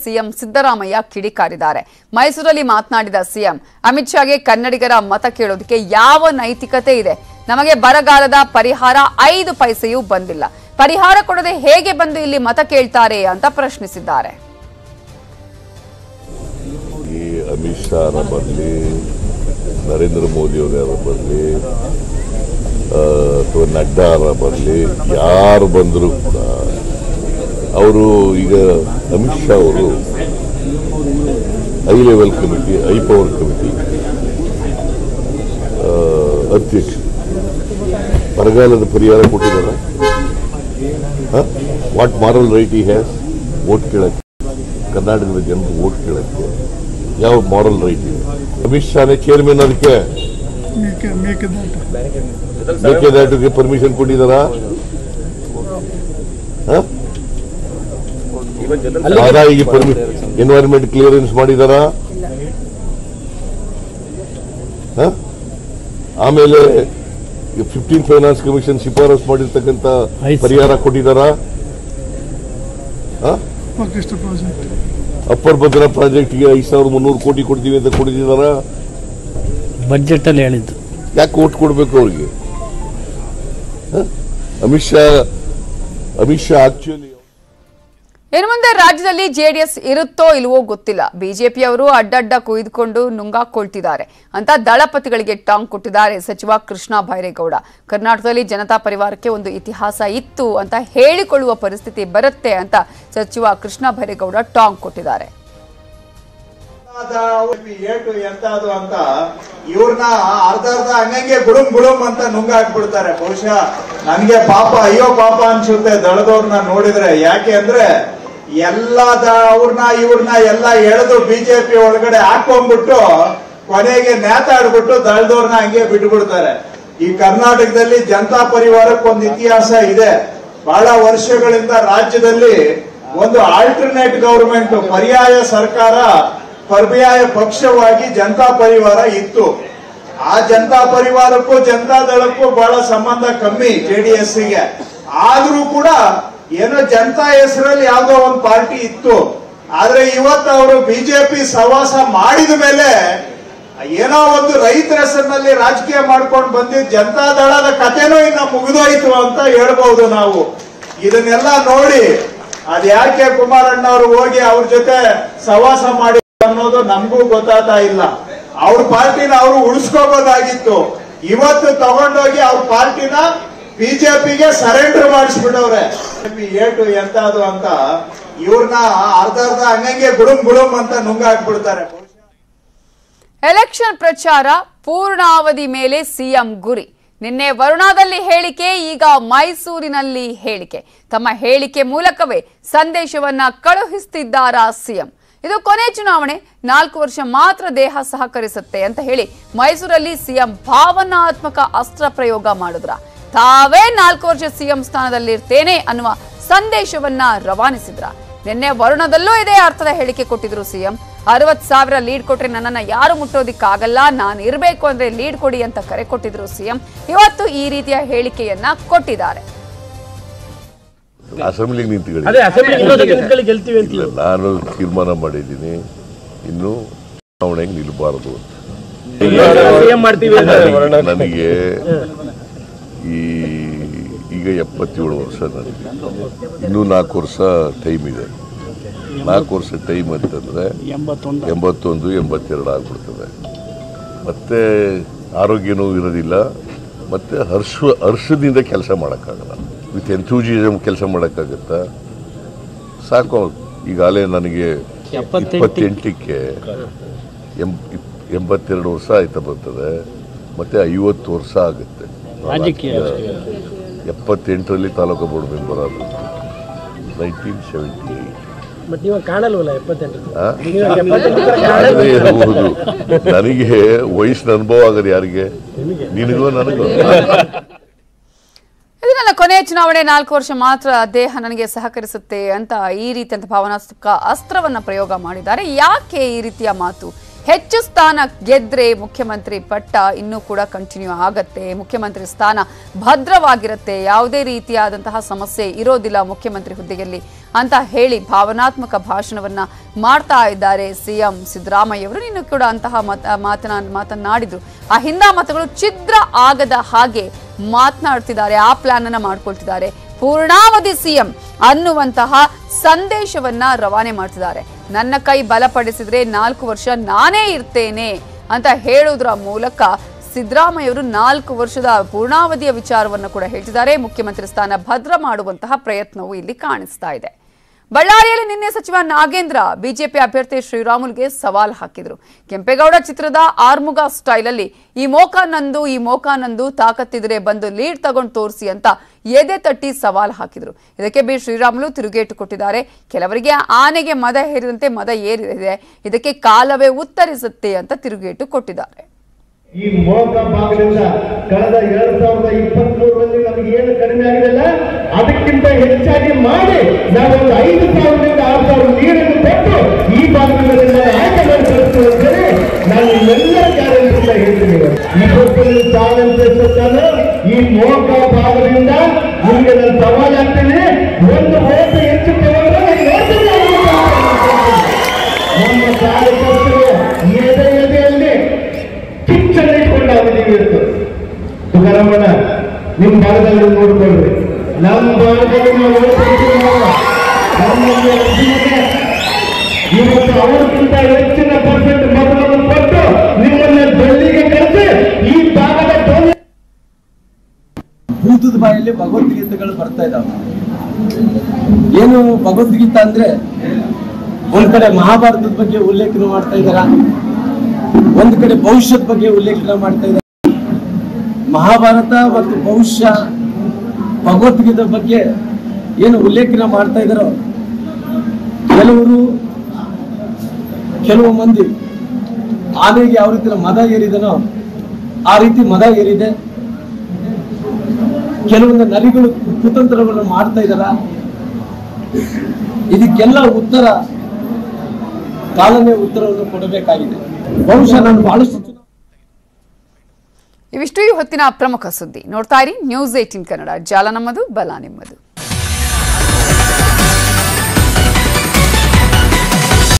CM Siddaramaiah ಕಿಡಿಕಾರಿದ್ದಾರೆ ಮೈಸೂರಲ್ಲಿ ಮಾತನಾಡಿದ ಸಿಎಂ ಅಮಿತ್ ಶಾಗೆ ಕನ್ನಡಿಗರ ಮತ ಕೇಳೋದಕ್ಕೆ ಯಾವ ನೈತಿಕತೆ ಇದೆ ನಮಗೆ ಬರಗಾಲದ ಪರಿಹಾರ ಐದು ಪೈಸೆಯೂ ಬಂದಿಲ್ಲ ಪರಿಹಾರ ಕೊಡದೆ ಹೇಗೆ ಬಂದು ಇಲ್ಲಿ ಮತ ಕೇಳ್ತಾರೆ ಅಂತ ಪ್ರಶ್ನಿಸಿದ್ದಾರೆ ಈ ಅಮಿತ್ ಶಾರ ಬರಲಿ ನರೇಂದ್ರ ಮೋದಿ ಅವರ ಬರಲಿ ಅಥವಾ ನಡ್ಡಾರ ಬರಲಿ ಯಾರು ಬಂದರೂ ಕೂಡ ಅವರು ಈಗ ಅಮಿತ್ ಶಾ ಅವರು high level committee high power committee ಅಧ್ಯಕ್ಷ ಬರಗಾಲದ ಪರಿಹಾರ ಕೊಟ್ಟಿದ್ದಾರೆ ವಾಟ್ ಮಾರಲ್ ರೈಟ್ ಈ ಹ್ಯಾಸ್ ವೋಟ್ ಕೇಳಕ್ಕೆ ಕರ್ನಾಟಕದ ಜನರು ವೋಟ್ ಕೇಳಕ್ಕೆ ಯಾವ ಮಾರಲ್ ರೈಟ್ ಇದೆ ಅಮಿತ್ ಶಾನೇ ಚೇರ್ಮನ್ ಅದಕ್ಕೆ ಮೇಕೆ ಮೇಕೆದಾಟು ಮೇಕೆದಾಟುಗೆ ಪರ್ಮಿಷನ್ ಕೊಟ್ಟಿದ್ದಾರಾ ಹ? ಆದಾಯಿಗೆ ಪರ್ಮಿ ಎನ್ವೈರನ್ಮೆಂಟ್ ಕ್ಲಿಯರೆನ್ಸ್ ಮಾಡಿದಾರಾ ಹ? ಆಮೇಲೆ ಫಿಫ್ಟೀನ್ ಫೈನಾನ್ಸ್ ಕಮಿಷನ್ ಶಿಫಾರಸ್ ಮಾಡಿರ್ತಕ್ಕಂಥ ಪರಿಹಾರ ಕೊಟ್ಟಿದ್ದಾರಾ ಹ? ಪಾಕಿಷ್ಟ ಪ್ರಾಜೆಕ್ಟ್ ಅಪ್ಪರ್ ಭದ್ರಾ ಪ್ರಾಜೆಕ್ಟ್ಗೆ ಐದು ಸಾವಿರದ ಮುನ್ನೂರು ಕೋಟಿ ಕೊಡ್ತೀವಿ ಅಂತ ಕೊಟ್ಟಿದ್ದಾರಾ ಬಜೆಟ್ ಅಲ್ಲಿ ಹೇಳಿದ್ದು ಯಾಕೆ ಓಟ್ ಕೊಡಬೇಕು ಅವ್ರಿಗೆ ಹ? ಅಮಿತ್ ಶಾ ಅಮಿತ್ ಶಾ ಆಕ್ಚುಲಿ ಇನ್ನು ಮುಂದೆ ರಾಜ್ಯದಲ್ಲಿ ಜೆಡಿಎಸ್ ಇರುತ್ತೋ ಇಲ್ವೋ ಗೊತ್ತಿಲ್ಲ ಬಿಜೆಪಿಯವರು ಅಡ್ಡಡ್ಡ ಕುಯ್ದುಕೊಂಡು ನುಂಗಾಕೊಳ್ತಿದ್ದಾರೆ ಅಂತ ದಳಪತಿಗಳಿಗೆ ಟಾಂಗ್ ಕೊಟ್ಟಿದ್ದಾರೆ ಸಚಿವ ಕೃಷ್ಣ ಬೈರೇಗೌಡ ಕರ್ನಾಟಕದಲ್ಲಿ ಜನತಾ ಪರಿವಾರಕ್ಕೆ ಒಂದು ಇತಿಹಾಸ ಇತ್ತು ಅಂತ ಹೇಳಿಕೊಳ್ಳುವ ಪರಿಸ್ಥಿತಿ ಬರುತ್ತೆ ಅಂತ ಸಚಿವ ಕೃಷ್ಣ ಬೈರೇಗೌಡ ಟಾಂಗ್ ಕೊಟ್ಟಿದ್ದಾರೆ ಏಟು ಎಂತದು ಅಂತ ಇವ್ರನ್ನ ಅರ್ಧ ಅರ್ಧ ಹಂಗಂಗೆ ಗುಡುಮ್ ಗುಡುಮ್ ಅಂತ ನುಂಗಾಕ್ಬಿಡ್ತಾರೆ ಬಹುಶಃ ನನ್ಗೆ ಪಾಪ ಅಯ್ಯೋ ಪಾಪ ಅನ್ಸುತ್ತೆ ದಳದವ್ರನ್ನ ನೋಡಿದ್ರೆ ಯಾಕೆ ಅಂದ್ರೆ ಎಲ್ಲ ಅವ್ರನ್ನ ಇವ್ರನ್ನ ಎಲ್ಲ ಎಳೆದು ಬಿಜೆಪಿ ಒಳಗಡೆ ಹಾಕೊಂಡ್ಬಿಟ್ಟು ಕೊನೆಗೆ ನೇತಾಡ್ಬಿಟ್ಟು ದಳದವ್ರನ್ನ ಹಂಗೆ ಬಿಟ್ಬಿಡ್ತಾರೆ ಈ ಕರ್ನಾಟಕದಲ್ಲಿ ಜನತಾ ಪರಿವಾರಕ್ಕೆ ಒಂದು ಇತಿಹಾಸ ಇದೆ ಬಹಳ ವರ್ಷಗಳಿಂದ ರಾಜ್ಯದಲ್ಲಿ ಒಂದು ಆಲ್ಟರ್ನೇಟ್ ಗವರ್ಮೆಂಟ್ ಪರ್ಯಾಯ ಸರ್ಕಾರ ಪರ್ಯಾಯ ಪಕ್ಷವಾಗಿ ಜನತಾ ಪರಿವಾರ ಇತ್ತು ಆ ಜನತಾ ಪರಿವಾರಕ್ಕೂ ಜನತಾ ದಳಕ್ಕೂ ಬಹಳ ಸಂಬಂಧ ಕಮ್ಮಿ ಜೆಡಿಎಸ್ ಗೆ ಆದ್ರೂ ಕೂಡ ಏನೋ ಜನತಾ ಹೆಸರಲ್ಲಿ ಯಾವ್ದೋ ಒಂದು ಪಾರ್ಟಿ ಇತ್ತು ಆದ್ರೆ ಇವತ್ತು ಅವರು ಬಿಜೆಪಿ ಸವಾಸ ಮಾಡಿದ ಮೇಲೆ ಏನೋ ಒಂದು ರೈತರ ಹೆಸರಿನಲ್ಲಿ ರಾಜಕೀಯ ಮಾಡ್ಕೊಂಡು ಬಂದಿದ್ದ ಜನತಾ ದಳದ ಕಥೆನೂ ಇನ್ನ ಮುಗಿದೋಯ್ತು ಅಂತ ಹೇಳ್ಬಹುದು ನಾವು ಇದನ್ನೆಲ್ಲ ನೋಡಿ ಅದ್ ಯಾಕೆ ಕುಮಾರಣ್ಣ ಅವರು ಹೋಗಿ ಅವ್ರ ಜೊತೆ ಸವಾಸ ಮಾಡಿ ಅನ್ನೋದು ನಮಗೂ ಗೊತ್ತಾಗ್ತಾ ಇಲ್ಲ ಅವ್ರ ಪಾರ್ಟಿನ ಅವರು ಉಳಿಸ್ಕೋಬೋದಾಗಿತ್ತು ಇವತ್ತು ತಗೊಂಡೋಗಿ ಅವ್ರ ಪಾರ್ಟಿನ ಬಿಜೆಪಿಗೆ ಸರೆಂಡರ್ ಮಾಡಿಸ್ಬಿಟ್ಟವ್ರೆ ಏಟು ಎಂತದು ಅಂತ ಇವ್ರನ್ನ ಅರ್ಧ ಅರ್ಧ ಹಂಗಂಗೆ ಗುಡುಮ್ ಗುಡುಮ್ ಅಂತ ನುಂಗಾಕ್ಬಿಡ್ತಾರೆ ಎಲೆಕ್ಷನ್ ಪ್ರಚಾರ ಪೂರ್ಣಾವಧಿ ಮೇಲೆ ಸಿಎಂ ಗುರಿ ನಿನ್ನೆ ವರುಣಾದಲ್ಲಿ ಹೇಳಿಕೆ ಈಗ ಮೈಸೂರಿನಲ್ಲಿ ಹೇಳಿಕೆ ತಮ್ಮ ಹೇಳಿಕೆ ಮೂಲಕವೇ ಸಂದೇಶವನ್ನ ಕಳುಹಿಸುತ್ತಿದ್ದಾರಾ ಸಿಎಂ ಇದು ಕೊನೆ ಚುನಾವಣೆ ನಾಲ್ಕು ವರ್ಷ ಮಾತ್ರ ದೇಹ ಸಹಕರಿಸುತ್ತೆ ಅಂತ ಹೇಳಿ ಮೈಸೂರಲ್ಲಿ ಸಿಎಂ ಭಾವನಾತ್ಮಕ ಅಸ್ತ್ರ ಪ್ರಯೋಗ ಮಾಡಿದ್ರ ತಾವೇ ನಾಲ್ಕು ವರ್ಷ ಸಿಎಂ ಸ್ಥಾನದಲ್ಲಿರ್ತೇನೆ ಅನ್ನುವ ಸಂದೇಶವನ್ನ ರವಾನಿಸಿದ್ರ ನಿನ್ನೆ ವರುಣದಲ್ಲೂ ಇದೇ ಅರ್ಥದ ಹೇಳಿಕೆ ಕೊಟ್ಟಿದ್ರು ಸಿಎಂ ಅರವತ್ ಸಾವಿರ ಲೀಡ್ ಕೊಟ್ರೆ ನನ್ನನ್ನ ಯಾರು ಮುಟ್ಟೋದಿಕ್ಕಾಗಲ್ಲ ನಾನು ಇರಬೇಕು ಅಂದ್ರೆ ಲೀಡ್ ಕೊಡಿ ಅಂತ ಕರೆ ಕೊಟ್ಟಿದ್ರು ಸಿಎಂ ಇವತ್ತು ಈ ರೀತಿಯ ಹೇಳಿಕೆಯನ್ನ ಕೊಟ್ಟಿದ್ದಾರೆ ಅಸೆಂಬ್ಲಿಗೆ ನಿಂತ್ಕೊಳ್ಳಿ ಅದೇ ಅಸೆಂಬ್ಲಿ ನಿಂತ್ಕೊಳ್ಳಿ ಗೆಲ್ತೀವಿ ಅಂತ ಇಲ್ಲ ನಾನು ತೀರ್ಮಾನ ಮಾಡಿದ್ದೀನಿ ಇನ್ನು ಚುನಾವಣೆಗೆ ನಿಲ್ಬಾರದು ಅಂತ ಸಿಎಂ ಮಾಡ್ತೀವಿ ಅಂತ ನನಗೆ- ನನಗೆ ಈ ಈಗ ಎಪ್ಪತ್ತೇಳು ವರ್ಷ ನನಗೆ ಇನ್ನೂ ನಾಲ್ಕು ವರ್ಷ ಟೈಮ್ ಇದೆ ನಾಲ್ಕು ವರ್ಷ ಟೈಮ್ ಅಂತಂದ್ರೆ ಎಂಬತ್ತೊಂದು ಎಂಬತ್ತೊಂದು ಎಂಬತ್ತೆರಡು ಆಗ್ಬಿಡ್ತದೆ ಮತ್ತೆ ಆರೋಗ್ಯನೂ ಇರೋದಿಲ್ಲ ಮತ್ತೆ ಹರ್ಷ ಹರ್ಷದಿಂದ ಕೆಲಸ ಮಾಡೋಕ್ಕಾಗಲ್ಲ ವಿತ್ ಎಂಥೂಜಿಸಮ್ ಕೆಲಸ ಮಾಡೋಕ್ಕಾಗತ್ತಾ ಸಾಕು ಈಗಾಗಲೇ ನನಗೆ ಎಪ್ಪತ್ತೆಂಟು. ಇಪ್ಪತ್ತೆಂಟಕ್ಕೆ ಎಂ- ಇಪ್- ಎಂಬತ್ತೆರಡು ವರ್ಷ ಆಯ್ತಾ ಬರ್ತದೆ ಮತ್ತೆ ಐವತ್ತು ವರ್ಷ ಆಗುತ್ತೆ ರಾಜಕೀಯ. ಎಪ್ಪತ್ತೆಂಟರಲ್ಲಿ ತಾಲೂಕು ಬೋರ್ಡ್ ಮೆಂಬರ್ ಆಗುತ್ತೆ ನೈನ್ಟೀನ್ ಸೆವೆಂಟಿ ಏಯ್ಟ್ ಬಟ್ ನೀವು ಕಾಣಲ್ವಲ್ಲ ಎಪ್ಪತ್ತೆಂಟು ಆ? ನೀವು ಎಪ್ಪತ್ತೆಂಟು ಆಗದೇ ಇರಬಹುದು ನನಗೆ ವಯಸ್ಸಿನ ಅನುಭವ ಆಗದು ಯಾರಿಗೆ ನಿನಗೋ ನನಗೋ ಇದು ನನ್ನ ಕೊನೆಯ ಚುನಾವಣೆ ನಾಲ್ಕು ವರ್ಷ ಮಾತ್ರ ದೇಹ ನನಗೆ ಸಹಕರಿಸುತ್ತೆ ಅಂತ ಈ ರೀತಿಯಂತ ಭಾವನಾತ್ಮಕ ಅಸ್ತ್ರವನ್ನ ಪ್ರಯೋಗ ಮಾಡಿದ್ದಾರೆ ಯಾಕೆ ಈ ರೀತಿಯ ಮಾತು ಹೆಚ್ಚು ಸ್ಥಾನ ಗೆದ್ರೆ ಮುಖ್ಯಮಂತ್ರಿ ಪಟ್ಟ ಇನ್ನೂ ಕೂಡ ಕಂಟಿನ್ಯೂ ಆಗತ್ತೆ ಮುಖ್ಯಮಂತ್ರಿ ಸ್ಥಾನ ಭದ್ರವಾಗಿರುತ್ತೆ ಯಾವುದೇ ರೀತಿಯಾದಂತಹ ಸಮಸ್ಯೆ ಇರೋದಿಲ್ಲ ಮುಖ್ಯಮಂತ್ರಿ ಹುದ್ದೆಯಲ್ಲಿ ಅಂತ ಹೇಳಿ ಭಾವನಾತ್ಮಕ ಭಾಷಣವನ್ನ ಮಾಡ್ತಾ ಇದ್ದಾರೆ ಸಿಎಂ ಸಿದ್ದರಾಮಯ್ಯ ಅವರು ಇನ್ನು ಕೂಡ ಅಂತಹ ಮತ ಮಾತನಾ ಮಾತನಾಡಿದ್ರು ಆ ಹಿಂದ ಮತಗಳು ಛಿದ್ರ ಆಗದ ಹಾಗೆ ಮಾತನಾಡ್ತಿದ್ದಾರೆ ಆ ಪ್ಲಾನ್ ಅನ್ನ ಮಾಡ್ಕೊಳ್ತಿದ್ದಾರೆ ಪೂರ್ಣಾವಧಿ ಸಿಎಂ ಅನ್ನುವಂತಹ ಸಂದೇಶವನ್ನ ರವಾನೆ ಮಾಡ್ತಿದ್ದಾರೆ ನನ್ನ ಕೈ ಬಲಪಡಿಸಿದ್ರೆ ನಾಲ್ಕು ವರ್ಷ ನಾನೇ ಇರ್ತೇನೆ ಅಂತ ಹೇಳುವುದರ ಮೂಲಕ ಸಿದ್ದರಾಮಯ್ಯ ಅವರು ನಾಲ್ಕು ವರ್ಷದ ಪೂರ್ಣಾವಧಿಯ ವಿಚಾರವನ್ನು ಕೂಡ ಹೇಳ್ತಿದ್ದಾರೆ ಮುಖ್ಯಮಂತ್ರಿ ಸ್ಥಾನ ಭದ್ರ ಮಾಡುವಂತಹ ಪ್ರಯತ್ನವು ಇಲ್ಲಿ ಕಾಣಿಸ್ತಾ ಇದೆ ಬಳ್ಳಾರಿಯಲ್ಲಿ ನಿನ್ನೆ ಸಚಿವ ನಾಗೇಂದ್ರ ಬಿಜೆಪಿ ಅಭ್ಯರ್ಥಿ ಶ್ರೀರಾಮುಲ್ಗೆ ಸವಾಲ್ ಹಾಕಿದ್ರು ಕೆಂಪೇಗೌಡ ಚಿತ್ರದ ಆರ್ಮುಗ ಸ್ಟೈಲ್ ಅಲ್ಲಿ ಈ ಮೋಕ ನಂದು ಈ ಮೋಕ ನಂದು ತಾಕತ್ತಿದ್ರೆ ಬಂದು ಲೀಡ್ ತಗೊಂಡು ತೋರಿಸಿ ಅಂತ ಎದೆ ತಟ್ಟಿ ಸವಾಲ್ ಹಾಕಿದ್ರು ಇದಕ್ಕೆ ಬಿ ಶ್ರೀರಾಮುಲು ತಿರುಗೇಟು ಕೊಟ್ಟಿದ್ದಾರೆ ಕೆಲವರಿಗೆ ಆನೆಗೆ ಮದ ಹೇರಿದಂತೆ ಮದ ಏರಿದೆ ಇದಕ್ಕೆ ಕಾಲವೇ ಉತ್ತರಿಸುತ್ತೆ ಅಂತ ತಿರುಗೇಟು ಕೊಟ್ಟಿದ್ದಾರೆ ಈ ಮೋಕ ಭಾಗದಿಂದ ಕಳೆದ ಎರಡ್ ಸಾವಿರದ ಇಪ್ಪತ್ತ್ ಮೂರರಲ್ಲಿ ನಮಗೆ ಏನು ಕಡಿಮೆ ಆಗಿದೆಲ್ಲ ಅದಕ್ಕಿಂತ ಹೆಚ್ಚಾಗಿ ಮಾಡಿ ನಾವೊಂದು ಐದು ಸಾವಿರದಿಂದ ಆರು ಸಾವಿರ ನೀರನ್ನು ಕೊಟ್ಟು ಈ ಭಾಗದಲ್ಲಿ ಆಯ್ಕೆ ಮಾಡಿ ಕಳಿಸ್ತೀವಿ ಅಂತೇಳಿ ನಾನು ನಿಮ್ಮೆಲ್ಲರ ಗ್ಯಾರಂಟಿಯಿಂದ ಹೇಳ್ತೀನಿ ಇವತ್ತು ಚಾಲೆಂಜ್ ಎಷ್ಟುತ್ತಾನೋ ಈ ಮೋಕ ಭಾಗದಿಂದ ನಿಮಗೆ ನಾನು ಸವಾಲ್ ಆಗ್ತೀನಿ ಒಂದು ಓಟು ಹೆಚ್ಚು ತಗೊಂಡ್ರೆ ನಾನು ನೋಡ್ತೀನಿ ನಮ್ಮ ಕಾರ್ಯಕರ್ತರು ಎದೆ ಎದೆಯಲ್ಲಿ ಕಿಚ್ಚನ್ನು ಇಟ್ಕೊಂಡಾಗಿದ್ದೀವಿ ಇವತ್ತು ತುಕಾರಾಮಣ್ಣ ನಿಮ್ ಭಾಗದಲ್ಲಿ ನೋಡ್ಕೊಳ್ರಿ ನಮ್ಮ ಭಾಗದಲ್ಲಿ ನಾವು ನೋಡ್ಕೊಳ್ತೀವಿ ನಾವು. ನಮ್ಮಲ್ಲಿ ಅರ್ಜುನಿಗೆ ಇವತ್ತು ಅವರಿಗಿಂತ ಹೆಚ್ಚಿನ ಪರ್ಸೆಂಟ್ ಮತವನ್ನು ಕೊಟ್ಟು ನಿಮ್ಮನ್ನ ಡೆಲ್ಲಿಗೆ ಕರೆಸಿ ಈ ಭಾಗದ ಟೋಲ್ ಭೂತದ ಬಾಯಲ್ಲಿ ಭಗವದ್ಗೀತೆಗಳು ಬರ್ತಾ ಇದಾವೆ ಏನು ಭಗವದ್ಗೀತಾ ಅಂದ್ರೆ ಒಂದ್ ಕಡೆ ಮಹಾಭಾರತದ ಬಗ್ಗೆ ಉಲ್ಲೇಖನ ಮಾಡ್ತಾ ಇದಾರ ಒಂದ್ ಕಡೆ ಭವಿಷ್ಯದ ಬಗ್ಗೆ ಉಲ್ಲೇಖನ ಮಾಡ್ತಾ ಇದ್ದಾರೆ ಮಹಾಭಾರತ ಮತ್ತು ಭವಿಷ್ಯ ಭಗವದ್ಗೀತೆ ಬಗ್ಗೆ ಏನು ಉಲ್ಲೇಖನ ಮಾಡ್ತಾ ಇದಾರೋ ಕೆಲವರು ಕೆಲವು ಮಂದಿ ಆನೆಗೆ ಯಾವ ರೀತಿ ಮದ ಏರಿದನೋ ಆ ರೀತಿ ಮದ ಏರಿದೆ ಕೆಲವೊಂದು ನರಿಗಳು ಕುತಂತ್ರಗಳನ್ನು ಮಾಡ್ತಾ ಇದಾರ ಇದಕ್ಕೆಲ್ಲ ಉತ್ತರ ಕಾಲನೇ ಉತ್ತರವನ್ನು ಕೊಡಬೇಕಾಗಿದೆ ಬಹುಶಃ ನಾನು ಬಹಳಷ್ಟು ಚುನಾವಣೆ ಇವಿಷ್ಟು ಈ ಹೊತ್ತಿನ ಪ್ರಮುಖ ಸುದ್ದಿ ನೋಡ್ತಾ ಇರಿ ನ್ಯೂಸ್ ಏಟಿನ್ ಕನ್ನಡ ಜಾಲ ನಮ್ಮದು ಬಲ ನಿಮ್ಮದು